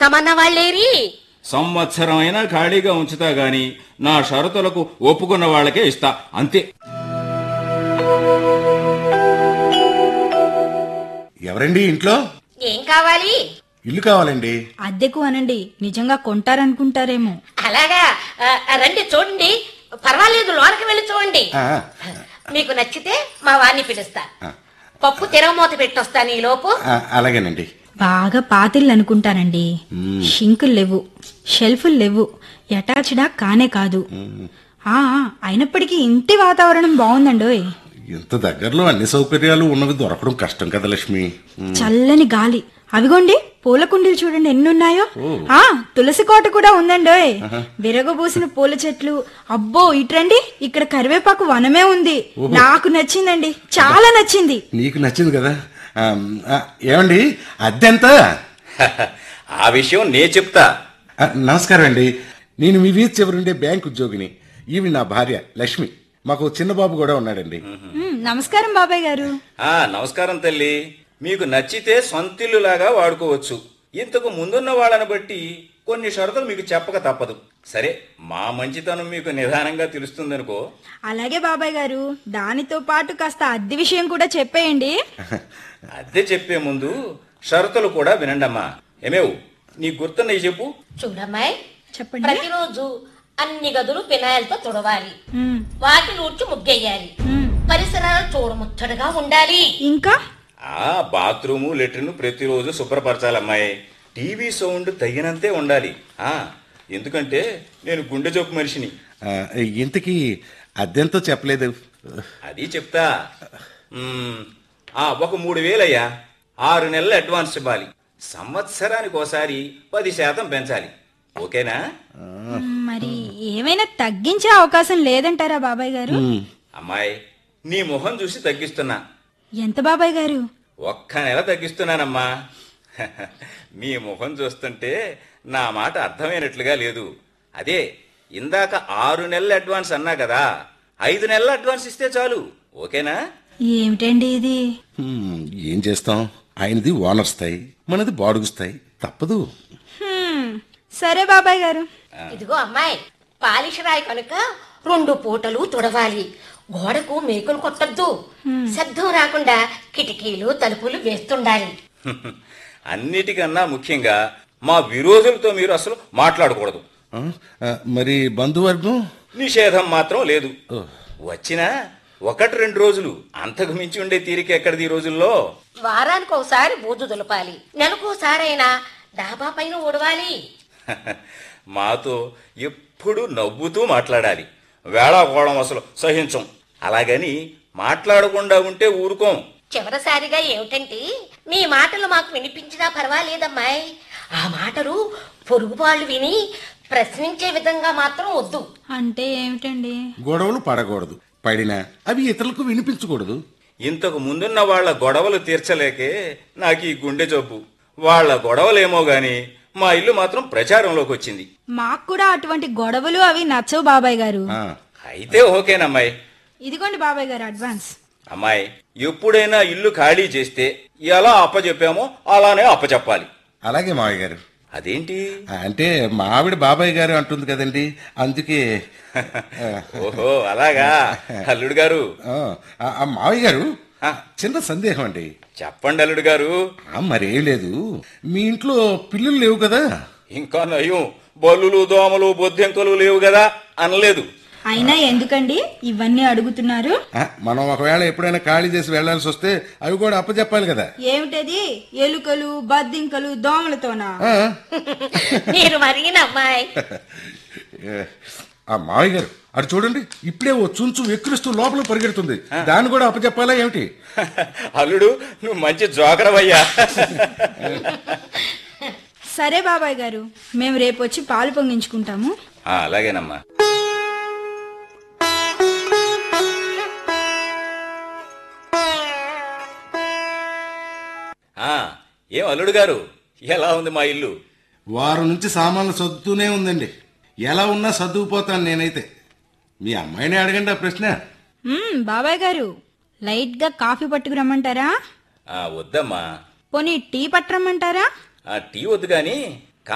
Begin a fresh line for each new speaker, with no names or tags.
ఉండమన్న వాళ్ళేరి
సంవత్సరం అయినా ఖాళీగా ఉంచుతా గాని నా షరతులకు ఒప్పుకున్న వాళ్ళకే ఇస్తా అంతే
ఎవరండి ఇంట్లో
ఏం కావాలి
ఇల్లు కావాలండి
అద్దెకు అనండి నిజంగా కొంటారనుకుంటారేమో
అలాగా ఆ, రండి చూడండి పర్వాలేదు లోనకి వెళ్ళి చూడండి
ఆ,
మీకు నచ్చితే మా వాడిని పిలుస్తా పప్పు తిరగమూత పెట్టొస్తాను ఈ లోపు
ఆ, అలాగేనండి
బాగా పాతిళ్ళు అనుకుంటానండి షింకులు లేవు షెల్ఫులు లేవు అటాచ్డా కానే కాదు ఆ అయినప్పటికీ ఇంటి వాతావరణం బాగుందండోయ్
ఇంత దగ్గరలో అన్ని సౌకర్యాలు ఉన్నవి దొరకడం కష్టం కదా లక్ష్మి
చల్లని గాలి అవిగోండి పూల కుండీలు చూడండి ఎన్నున్నాయో ఆ తులసి కోట కూడా ఉందండోయ్ విరగబూసిన పూల చెట్లు అబ్బో ఇట్రండి ఇక్కడ కరివేపాకు వనమే ఉంది నాకు నచ్చిందండి చాలా నచ్చింది
నీకు నచ్చింది కదా ఆ, ఆ, ఏమండి అద్దెంత
ఆ విషయం నే చెప్తా
ఆ, నమస్కారం అండి నేను మీ వీధి చివరుండే బ్యాంక్ ఉద్యోగిని ఈవి నా భార్య లక్ష్మి మాకు చిన్న బాబు కూడా ఉన్నాడండి
మ్, నమస్కారం బాబాయ్ గారు
ఆ నమస్కారం తల్లి మీకు నచ్చితే సొంతిల్లులాగా వాడుకోవచ్చు ఇంతకు ముందున్న వాళ్ళని బట్టి కొన్ని షరతులు మీకు చెప్పక తప్పదు సరే మా మంచితనం మీకు నిదానంగా తెలుస్తుందనుకో
అలాగే బాబాయ్ గారు దానితో పాటు కాస్త అద్దె విషయం కూడా చెప్పేయండి
అద్దె చెప్పే ముందు షరతులు కూడా వినండమ్మా ఏమేవు నీ గుర్తున్నవి చెప్పు
చూడమ్మాయి
చెప్పండి
ప్రతిరోజు అన్ని గదులు పినాయిలతో తుడవాలి
మ్,
వాకిలి ఊడ్చి ముగ్గేయాలి
మ్.
పరిసరాలు చూడముచ్చటగా ఉండాలి
ఇంకా
ఆ బాత్రూము లెట్రిన్ ప్రతిరోజు శుభ్రపరచాలమ్మాయి టీవీ సౌండ్ తగినంతే ఉండాలి ఆ ఎందుకంటే నేను గుండె జోకు మనిషిని
ఆ, ఇంతకీ అద్దెంతో చెప్పలేదు
అది చెప్తా మ్మ్. ఆ ఒక మూడు వేలయ్యా ఆరు నెలలు అడ్వాన్స్ ఇవ్వాలి సంవత్సరానికి ఒకసారి పది శాతం పెంచాలి ఓకేనా
మరి ఏమైనా తగ్గించే అవకాశం లేదంటారా బాబాయ్ గారు
అమ్మాయి నీ మొహం చూసి తగ్గిస్తున్నా
ఎంత బాబాయ్ గారు
ఒక్క నెల తగ్గిస్తున్నానమ్మా మీ ముఖం చూస్తుంటే నా మాట అర్థమైనట్లుగా లేదు అదే ఇందాక ఆరు నెలల అడ్వాన్స్ అన్నా కదా ఐదు నెలల అడ్వాన్స్ ఇస్తే చాలు ఓకేనా
ఏమిటండి ఇది
హ్మ్, ఏం చేస్తాం ఆయనది ఓనర్ స్థాయి మనది బాడుగు స్థాయి తప్పదు
హ్మ్, సరే బాబాయ్ గారు
ఇదిగో అమ్మాయి పాలిష్ రాయి కనుక రెండు పూటలు తుడవాలి గోడకు మేకులు కొట్టద్దు శబ్దం రాకుండా కిటికీలు తలుపులు వేస్తుండాలి
అన్నిటికన్నా ముఖ్యంగా మా విరోధులతో మీరు అసలు మాట్లాడకూడదు
ఆ, ఆ, మరి బంధువర్గం
నిషేధం మాత్రం లేదు వచ్చినా ఒకటి రెండు రోజులు అంతకు మించి ఉండే తీరిక ఎక్కడిది ఈ రోజుల్లో
వారానికి ఒకసారి బూజు దులపాలి నెలకోసారైనా డాబా పైన ఊడవాలి
మాతో ఎప్పుడు నవ్వుతూ మాట్లాడాలి వేళాకోళం అసలు సహించం అలాగని మాట్లాడకుండా ఉంటే ఊరుకోం
చివరిసారిగా ఏమిటంటే మీ మాటలు మాకు వినిపించినా పర్వాలేదమ్మాయి ఆ మాటలు పొరుగు వాళ్ళు విని ప్రశ్నించే విధంగా మాత్రం వద్దు
అంటే ఏమిటండి
గొడవలు పడకూడదు పడినా అవి ఇతరులకు వినిపించకూడదు
ఇంతకు ముందున్న వాళ్ళ గొడవలు తీర్చలేకే నాకు ఈ గుండె జబ్బు వాళ్ళ గొడవలేమో గాని మా ఇల్లు మాత్రం ప్రచారంలోకి వచ్చింది
మాకు కూడా అటువంటి గొడవలు అవి నచ్చవు బాబాయ్ గారు
ఆ,
అయితే ఓకేనమ్మాయి
ఇదిగోండి బాబాయ్ గారు అడ్వాన్స్
అమ్మాయి ఎప్పుడైనా ఇల్లు ఖాళీ చేస్తే ఎలా అప్పచెప్పామో అలానే అప్పచెప్పాలి
అలాగే మావయ్య గారు
అదేంటి
ఆ, అంటే మా ఆవిడ బాబాయ్ గారు అంటుంది కదండి అందుకే ఆ,
ఓహో అలాగా అల్లుడు గారు
ఆ, ఆ, ఆ, మావయ్య గారు
ఆ.
చిన్న సందేహం అండి
చెప్పండి అల్లుడు గారు
ఆ, మరేం లేదు మీ ఇంట్లో పిల్లులు లేవు కదా
ఇంకా నయం బల్లులు దోమలు బొద్దెంకలు లేవు కదా అనలేదు
అయినా ఎందుకండి ఇవన్నీ అడుగుతున్నారు
ఆ, మనం ఒకవేళ ఎప్పుడైనా ఖాళీ చేసి వెళ్లాల్సి వస్తే అవి కూడా అప్పచెప్పాలి కదా
ఏమిటది ఎలుకలు బద్దింకలు దోమలతోనా
ఆ,
మీరు మరిగినమ్మాయి
ఏ, ఆ మావయ్య గారు అటు చూడండి ఇప్పుడే ఓ చుంచు వెక్కిరిస్తూ లోపల పరిగెడుతుంది దాన్ని కూడా అప్పచెప్పాలా ఏమిటి
అల్లుడు నువ్వు మంచి జోకరవయ్యా
సరే బాబాయ్ గారు మేము రేపు వచ్చి పాలు పొంగించుకుంటాము
ఆ, అలాగేనమ్మా ఆ, ఏం అల్లుడు గారు ఎలా ఉంది మా ఇల్లు
వారం నుంచి సామాన్లు సర్దుతూనే ఉందండి ఎలా ఉన్నా సర్దుకుపోతాను నేనైతే మీ అమ్మాయిని అడగండి ఆ ప్రశ్న
మ్మ్, బాబాయ్ గారు లైట్ గా కాఫీ పట్టుకురమ్మంటారా
ఆ, వద్దమ్మా
పోనీ టీ పట్టరమ్మంటారా
ఆ టీ వద్దు గాని